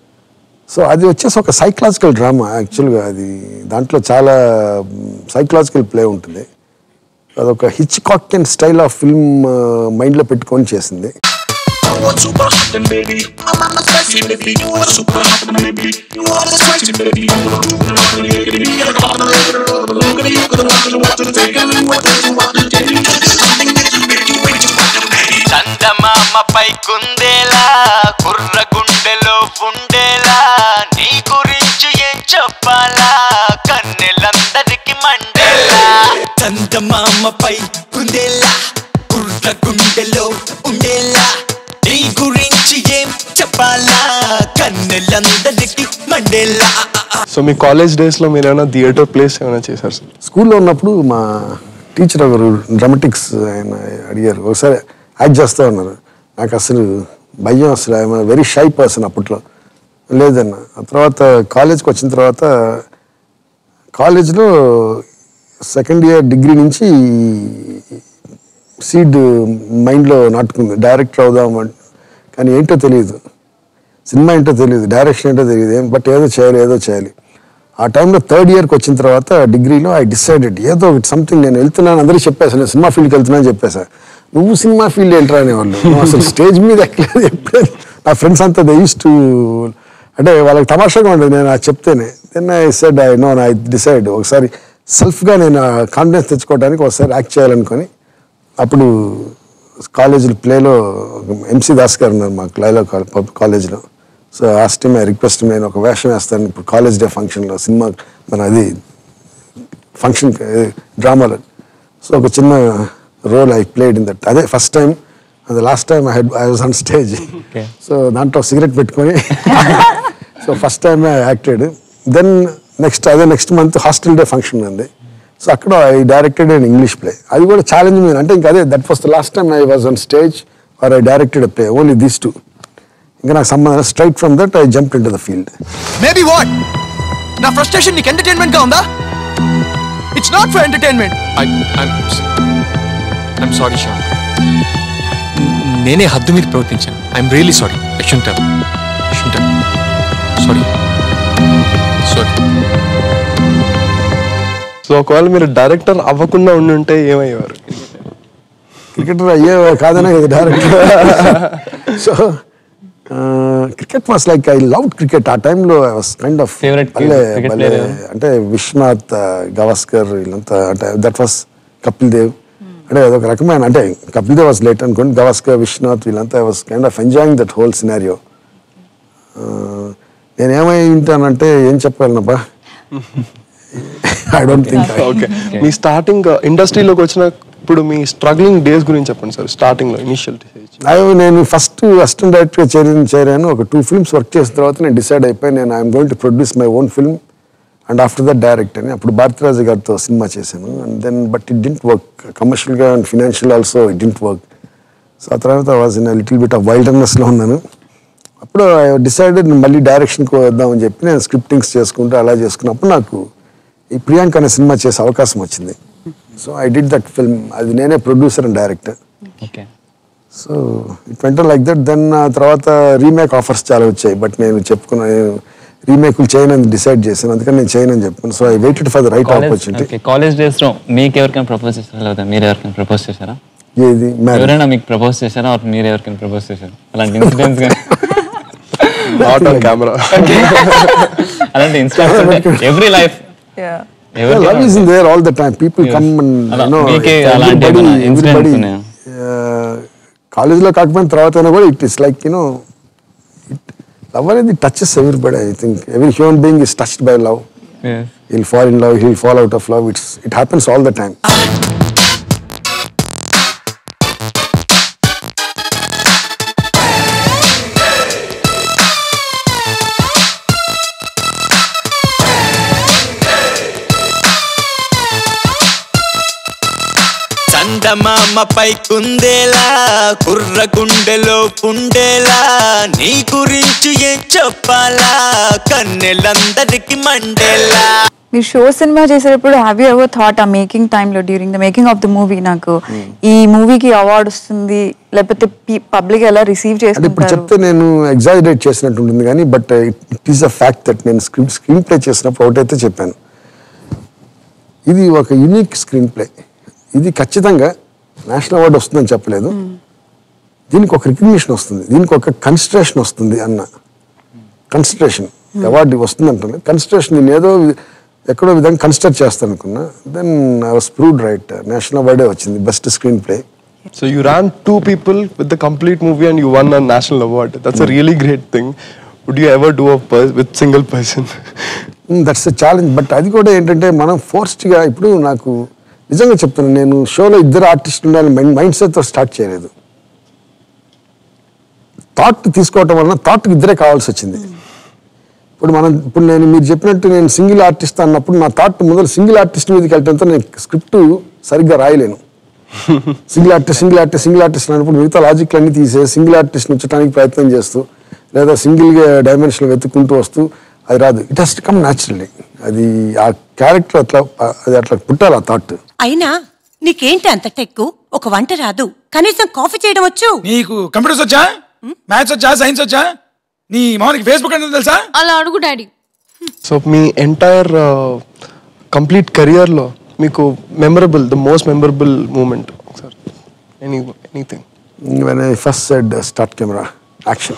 so అది వచ్చేసి ఒక సైకలాజికల్ డ్రామా యాక్చువల్గా అది దాంట్లో చాలా సైకలాజికల్ ప్లే ఉంటుంది అదొక Hitchcockian style of film మైండ్లో పెట్టుకొని చేసింది You are super hot and baby, I'm on the spicy baby. You are super hot and baby, you are the spicy baby. You are super hot and baby, you are the hot and baby. Look at you, look at you, what to take and what to what to take. Something that you make you wait to want to baby. చందమామపై కుందేలా కుర్ర గుండెలో ఉండేలా నీ గురించి ఏం చెప్పాలా కన్నెలందరికి మండేలా చందమామపై కుందేలా కుర్ర గుండెలో ఉండేలా నీ గురించి ఏం చెప్పాలా కన్నెలందరికి మండేలా సో మీ కాలేజ్ డేస్ లో మీరు ఏమైనా థియేటర్ ప్లేస్ ఏమైనా చేశారు సార్ స్కూల్లో ఉన్నప్పుడు మా టీచర్ ఒకరు డ్రామటిక్స్ ఆయన అడిగారు ఒకసారి యాక్ట్ చేస్తా ఉన్నారు నాకు అసలు భయం అసలు ఐఎమ్ వెరీ షై పర్సన్ అప్పట్లో లేదన్న ఆ తర్వాత కాలేజ్కి వచ్చిన తర్వాత కాలేజ్లో సెకండ్ ఇయర్ డిగ్రీ నుంచి సీడ్ మైండ్లో నాటుకుంది డైరెక్టర్ అవుదాం అని కానీ ఏంటో తెలియదు సినిమా ఏంటో తెలియదు డైరెక్షన్ ఏంటో తెలియదు ఏం బట్ ఏదో చేయాలి ఏదో చేయాలి ఆ టైంలో థర్డ్ ఇయర్కి వచ్చిన తర్వాత డిగ్రీలో ఐ డిసైడెడ్ ఏదో ఒకటి సంథింగ్ నేను వెళ్తున్నాను అందరికీ చెప్పేసాను నేను సినిమా ఫీల్డ్కి వెళ్తున్నాను చెప్పేసా నువ్వు సినిమా ఫీల్డ్ ఏంట్రా అనేవాళ్ళు నువ్వు అసలు స్టేజ్ మీద ఎక్కలేదు ఎప్పుడైనా నా ఫ్రెండ్స్ అంతా దే యూస్ టు అంటే వాళ్ళకి తమాషాగా ఉండదు నేను అది చెప్తేనే then I said I know I decide ఒకసారి సెల్ఫ్గా నేను కాన్ఫిడెన్స్ తెచ్చుకోవడానికి ఒకసారి యాక్ట్ చేయాలనుకొని అప్పుడు కాలేజీలో ప్లేలో ఎంసీ దాస్ గారు ఉన్నారు మాకు లైలో కాలేజ్లో so last time I request నేను ఒక వేషం వేస్తాను ఇప్పుడు కాలేజ్ డే ఫంక్షన్లో సినిమా మన అది ఫంక్షన్ డ్రామాలో సో ఒక చిన్న role I played in that అదే ఫస్ట్ టైం అది last time I had I was on stage so దాంట్లో సిగరెట్ పెట్టుకొని so first time I acted then next అదే next month hostel day function ఉంది so అక్కడ I directed in English play అది కూడా challenge మీద అంటే ఇంకా అదే that was the last time I was on stage or I directed play only these two ఇంకా నాకు సంబంధం straight from that I jump into the field maybe what నా ఫ్రస్ట్రేషన్ నీకు ఎంటర్టైన్మెంట్ గా ఉందా it's not for entertainment I'm sorry Shyam నేనే హద్దు మీద ప్రవర్తించాను I'm really sorry I shouldn't shouldn't sorry sorry so ఒకవేళ మీరు డైరెక్టర్ అవ్వకుండా ఉండి ఉంటే ఏమయ్యేవారు క్రికెటర్ అయ్యే కాదనే కదా director so cricket was like I love cricket ఆ టైంలో I was kind of Favorite cricket player ఎవరు? అంటే విశ్వనాథ్ గవాస్కర్ వీళ్ళంతా అంటే దట్ వాస్ కపిల్ దేవ్ అంటే అదొక రకమైన అంటే కపిల్ దేవ్ వాస్ లేట్ అనుకోండి గవాస్కర్ విశ్వనాథ్ వీళ్ళంతా I was kind of enjoying that whole scenario నేను ఏమై ఉంటానంటే ఏం చెప్పగలనబ్బా ఐ డోంట్ థింక్ ఓకే మీ స్టార్టింగ్ ఇండస్ట్రీలోకి వచ్చినప్పుడు మీ స్ట్రగ్లింగ్ డేస్ గురించి చెప్పండి సార్ స్టార్టింగ్ లో ఇనిషియల్ అయ్యో నేను ఫస్ట్ అసిస్టెంట్ డైరెక్టర్గా చేరిన చేరాను ఒక టూ ఫిల్మ్స్ వర్క్ చేసిన తర్వాత నేను డిసైడ్ అయిపోయి నేను I'm going to produce my own film and after that direct అని అప్పుడు భారతిరాజు గారితో సినిమా చేశాను and then but it didn't work కమర్షియల్గా and financial also it didn't work so ఆ తర్వాత was in little bit of వైల్డర్నెస్లో ఉన్నాను అప్పుడు ఐ డిసైడెడ్ మళ్ళీ డైరెక్షన్కి వద్దామని చెప్పి నేను స్క్రిప్టింగ్స్ చేసుకుంటూ అలా చేసుకున్నప్పుడు నాకు ఈ ప్రియాంక అనే సినిమా చేసే అవకాశం వచ్చింది so I did that film అది నేనే producer and director okay so it went like that then తర్వాత రీమేక్ ఆఫర్స్ చాలా వచ్చాయి బట్ నేను చెప్పుకున్న రీమేక్లు చేయనని డిసైడ్ చేశాను అందుకని నేను చేయనని చెప్పాను so I waited for the right opportunity college college days లో మీకు ఎవరికైనా ప్రపోజ్ చేశారా లేదా మీరు ఎవరికైనా ప్రపోజ్ చేశారా ఏది మ్యారేజ్ ఎవరైనా మీకు ప్రపోజ్ చేశారా or మీరు ఎవరికైనా ప్రపోజ్ చేశారా అలాంటి ఇన్సిడెంట్స్ కానీ నాట్ ఆన్ కెమెరా అలాంటి incidents every life love is in there all the time people Yes. Come అలా మీకే అలాంటి ఏమైనా incidents ఉన్నాయా? కాలేజ్లో కాకపోయిన తర్వాత అయినా కూడా it is like you know love అనేది touches everybody I think every human being is touched by love he'll fall in love he'll fall out of love it's it happens all the time చందమామపై కుందేలా కుర్ర గుండెలో పుండేలా నీ గురించి ఏం చెప్పాలా కన్నెలందరికి మండేలా మీరు షో సినిమా చేసేటప్పుడు హ్యావ్ యూ ఎవర్ థాట్ ఆ మేకింగ్ టైంలో during the making of the movie నాకు ఈ మూవీకి అవార్డు వస్తుంది లేకపోతే పబ్లిక్ ఎలా రిసీవ్ అంటే ఇప్పుడు చేసుకుంటారు చెప్తే నేను ఎగ్జాజరేట్ చేసినట్టు ఉంటుంది కానీ but it is a fact that నేను స్క్రీన్ స్క్రీన్ ప్లే చేసినప్పుడు ఒకటైతే చెప్పాను ఇది ఒక యూనిక్ స్క్రీన్ ప్లే ఇది ఖచ్చితంగా నేషనల్ అవార్డు వస్తుందని చెప్పలేదు దీనికి ఒక రికగ్నిషన్ వస్తుంది దీనికి ఒక కన్సిడరేషన్ వస్తుంది అన్న కన్సిడరేషన్ అవార్డు వస్తుంది అంటాను కన్సిడరేషన్ నేను ఏదో వి- ఎక్కడో విధంగా కన్సిడర్ చేస్తాను అనుకున్నా then I was proved right national అవార్డే వచ్చింది best screen play So you ran two people with the complete movie and you won a national award. That's a really great thing. Would you ever do a per- with single person? That's a challenge but అది కూడా ఏంటంటే మనం ఫోర్స్డ్గా ఇప్పుడు నాకు నిజంగా చెప్తున్నాను నేను షోలో ఇద్దరు ఆర్టిస్ట్ ఉండాలని మైండ్ మైండ్ సెట్తో స్టార్ట్ చేయలేదు థాట్ తీసుకోవటం వలన థాట్కి ఇద్దరే కావాల్సి వచ్చింది ఇప్పుడు మనం ఇప్పుడు నేను మీరు చెప్పినట్టు నేను సింగిల్ ఆర్టిస్ట్ అన్నప్పుడు నా థాట్ ముందర సింగిల్ ఆర్టిస్ట్ మీదకి వెళ్ళటంతో నేను స్క్రిప్ట్ సరిగ్గా రాయలేను single artist single artist single artist అన్నప్పుడు మిగతా లాజిక్లు అన్ని తీసే సింగిల్ ఆర్టిస్ట్ ఉంచడానికి ప్రయత్నం చేస్తూ లేదా సింగిల్ డైమెన్షన్ వెతుక్కుంటూ వస్తూ అది రాదు it has to come naturally అది ఆ క్యారెక్టర్ అట్లా అది అట్లా పుట్టాలి ఆ థాట్ అయినా నీకేంటి అంత టెక్కు ఒక వంట రాదు కనీసం కాఫీ చేయడం వచ్చు నీకు కంప్యూటర్స్ వచ్చా మ్యాథ్స్ వచ్చా సైన్స్ వచ్చా నీ మామూలుకి ఫేస్బుక్ అంటే తెలుసా అలా అడుగు డాడీ సో మీ ఎంటైర్ కంప్లీట్ కెరియర్లో మీకు memorable the most memorable moment sir any anything when I first said start camera action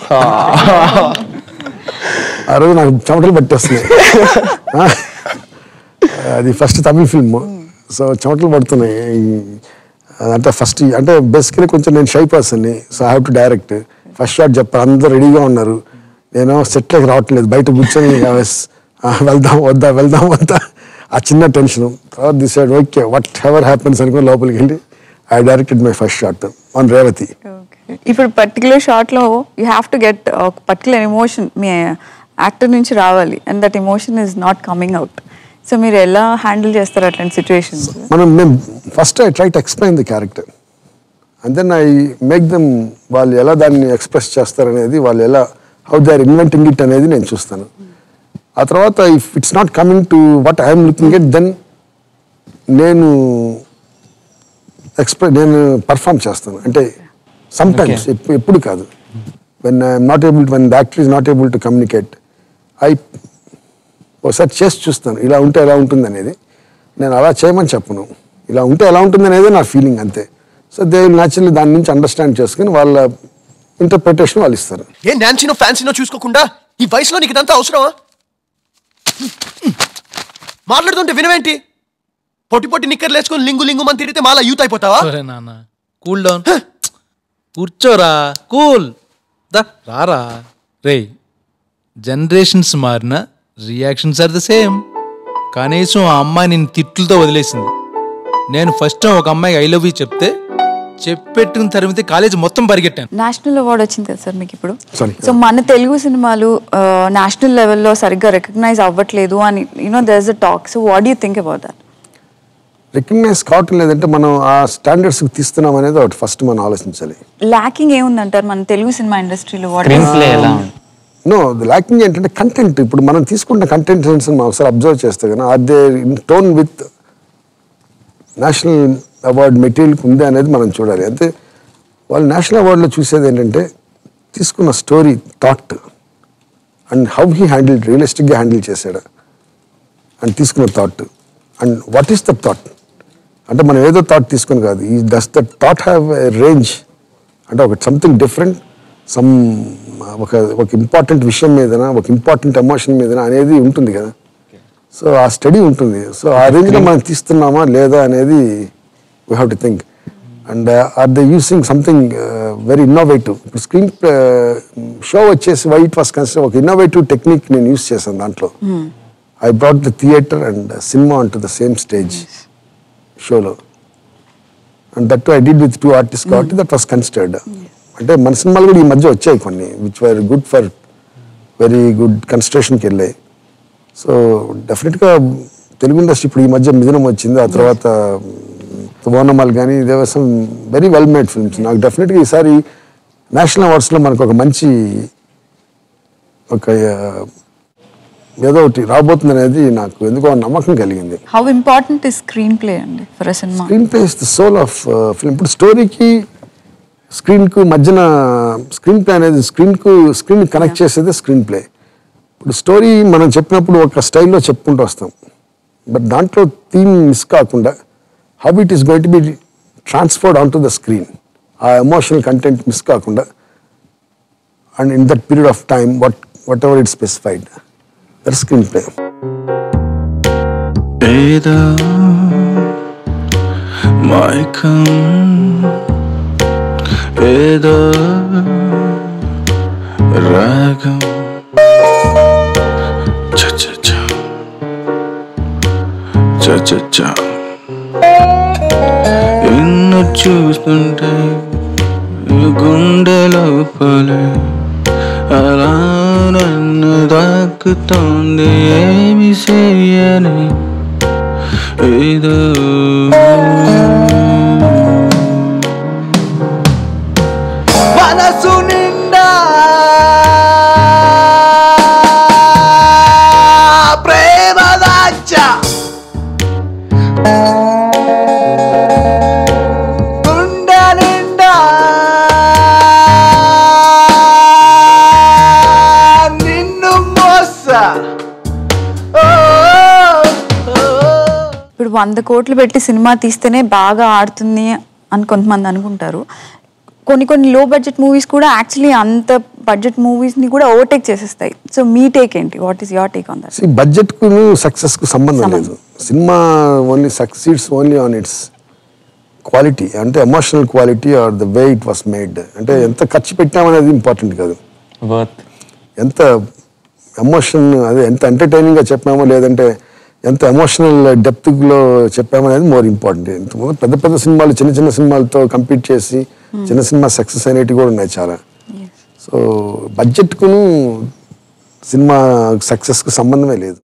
ఆ రోజు నాకు చెమటలు పట్టేస్తున్నాయి ఆ, అది ఫస్ట్ తమిళ ఫిల్మ్ సో చెమటలు పడుతున్నాయి అంటే ఫస్ట్ అంటే బేసికలీ కొంచెం నేను షై పర్సన్ని so I have to direct first shot చెప్పారు అందరూ రెడీగా ఉన్నారు నేను సెట్లోకి రావట్లేదు బయట కూర్చొని I was, ఆ, వెళ్దాం వద్దా వెళ్దాం వద్దా ఆ చిన్న టెన్షన్ తర్వాత దిసాడ్ ఓకే వట్ ఎవర్ హ్యాపెన్స్ అనుకుని లోపలికి వెళ్ళి I directed my first shot on Revathi ఇప్పుడు పర్టికులర్ షార్ట్ లో యూ హ్యావ్ టు గెట్ ఒక పర్టికులర్ ఎమోషన్ మీ యాక్టర్ నుంచి రావాలి and that emotion is not coming out so మీరు ఎలా హ్యాండిల్ చేస్తారు అట్లాంటి సిచ్యువేషన్స్ మనం మేము first I try to explain the character and then I make them వాళ్ళు ఎలా దాన్ని ఎక్స్ప్రెస్ చేస్తారనేది వాళ్ళు ఎలా how they are inventing it అనేది నేను చూస్తాను ఆ తర్వాత if it's not coming to what I'm looking at then నేను ఎక్స్ప్రె నేను పర్ఫామ్ చేస్తాను అంటే సమ్ టైమ్స్ ఎప్పుడు కాదు when I'm not able when the actor is not able to communicate I ఒకసారి చేసి చూస్తాను ఇలా ఉంటే ఎలా ఉంటుంది అనేది నేను అలా చేయమని చెప్పను ఇలా ఉంటే ఎలా ఉంటుంది అనేది నా ఫీలింగ్ అంతే సో దే న్యాచురల్లీ దాని నుంచి అండర్స్టాండ్ చేసుకుని వాళ్ళ ఇంటర్ప్రిటేషన్ వాళ్ళు ఇస్తారు ఏ డాన్సీనో ఫ్యాన్సీనో చూసుకోకుండా ఈ వయసులో నీకు ఇదంతా అవసరమా మాట్లాడుతుంటే వినవేంటి పొట్టి పొట్టి నిక్కర్లు వేసుకొని లింగు లింగు మన తిరిగితే మాలా యూత్ అయిపోతావా సరే నాన్న కూల్ డౌన్ కూర్చోరా కూల్ దా రారా రే జనరేషన్స్ మారిన రియాక్షన్స్ ఆర్ ద సేమ్ కనీసం ఆ అమ్మాయి నేను తిట్లతో వదిలేసింది నేను ఫస్ట్ టైం ఒక అమ్మాయికి ఐ లవ్ యూ చెప్తే చెప్పెట్టుకుని తరిమితే కాలేజ్ మొత్తం పరిగెట్టాను నేషనల్ అవార్డ్ వచ్చింది కదా సార్ మీకు ఇప్పుడు సారీ సో మన తెలుగు సినిమాలు నేషనల్ లెవెల్లో సరిగ్గా రికగ్నైజ్ అవ్వట్లేదు అని you know there is a talk so what you think about that recognize కావటం లేదంటే మనం ఆ స్టాండర్డ్స్కి తీస్తున్నాం అనేది ఒకటి ఫస్ట్ మనం ఆలోచించాలి ల్యాకింగ్ ఏముందంటారు మన తెలుగు సినిమా ఇండస్ట్రీలో వాట్ నో ల్యాకింగ్ ఏంటంటే కంటెంట్ ఇప్పుడు మనం తీసుకుంటున్న కంటెంట్ మనం ఒకసారి అబ్జర్వ్ చేస్తే కానీ are they in tone with national award material ఉంది అనేది మనం చూడాలి అంటే వాళ్ళు నేషనల్ అవార్డులో చూసేది ఏంటంటే తీసుకున్న story thought and how he handle రియలిస్టిక్గా హ్యాండిల్ చేశాడు అండ్ తీసుకున్న thought and what is the thought అంటే మనం ఏదో థాట్ తీసుకుని కాదు ఈ does the thought have a range అంటే ఒక సంథింగ్ డిఫరెంట్ సమ్ ఒక ఒక ఇంపార్టెంట్ విషయం మీదన ఒక ఇంపార్టెంట్ ఎమోషన్ మీదన అనేది ఉంటుంది కదా సో ఆ స్టడీ ఉంటుంది సో ఆ రేంజ్లో మనం తీస్తున్నామా లేదా అనేది we have to think and are the using something very innovative ఇప్పుడు స్క్రీన్ షో వచ్చేసి వైట్ వాస్ కన్సిడర్ ఒక ఇన్నోవేటివ్ టెక్నిక్ నేను యూస్ చేశాను దాంట్లో I brought the theatre and cinema onto the same stage షోలో and that I did with two artist కాబట్టి that was considered అంటే మన సినిమాలు కూడా ఈ మధ్య వచ్చాయి కొన్ని which were good for very good కన్స్ట్రక్షన్కి వెళ్ళాయి సో డెఫినెట్గా తెలుగు ఇండస్ట్రీ ఇప్పుడు ఈ మధ్య మిథునం వచ్చింది ఆ తర్వాత ఓనమాల్ కానీ there were some very well made films నాకు డెఫినెట్గా ఈసారి నేషనల్ అవార్డ్స్లో మనకు ఒక మంచి ఒక ఆ, ఏదో ఒకటి రాబోతుంది అనేది నాకు ఎందుకో నమ్మకం కలిగింది how important is screenplay అండి for a cinema screenplay is the soul of film ఇప్పుడు స్టోరీకి స్క్రీన్కు మధ్యన స్క్రీన్ ప్లే అనేది స్క్రీన్కు స్క్రీన్ కనెక్ట్ చేసేది స్క్రీన్ ప్లే ఇప్పుడు స్టోరీ మనం చెప్పినప్పుడు ఒక స్టైల్లో చెప్పుకుంటూ వస్తాం బట్ దాంట్లో థీమ్ మిస్ కాకుండా how it is going to be transferred on to the screen ఆ ఎమోషనల్ కంటెంట్ మిస్ కాకుండా and in that period of time what what ever it specified that screenplay ఏదో మైకం ఏదో రాగం చ చ చ చ చ చ ఎన్ను చూస్తుంటే గుండె లోపలే అలా నన్ను దాక్కుతోంది ఏమి చేయని ఏదో మనసు నిండా ప్రేమ దాచా గుండె నిండా నిన్ను మోసా ఇప్పుడు వంద కోట్లు పెట్టి సినిమా తీస్తేనే బాగా ఆడుతుంది అని కొంతమంది అనుకుంటారు కొన్ని కొన్ని లో బడ్జెట్ మూవీస్ కూడా యాక్చువల్లీ అంత బడ్జెట్ మూవీస్ని కూడా ఓవర్టేక్ చేసేస్తాయి సో మీ టేక్ ఏంటి what is your take on that ఈ బడ్జెట్కు సక్సెస్కు సంబంధం లేదు cinema only succeeds only on its quality అంటే emotional quality or the way it was made అంటే ఎంత ఖర్చు పెట్టామనేది ఇంపార్టెంట్ కాదు ఎంత ఎమోషన్ అదే ఎంత ఎంటర్టైనింగ్గా చెప్పామో లేదంటే ఎంత ఎమోషనల్ డెప్త్లో చెప్పామో అనేది మోర్ ఇంపార్టెంట్ ఇంతకుముందు పెద్ద పెద్ద సినిమాలు చిన్న చిన్న సినిమాలతో కంపీట్ చేసి చిన్న సినిమా సక్సెస్ అనేటివి కూడా ఉన్నాయి చాలా సో బడ్జెట్కును సినిమా సక్సెస్కు సంబంధమే లేదు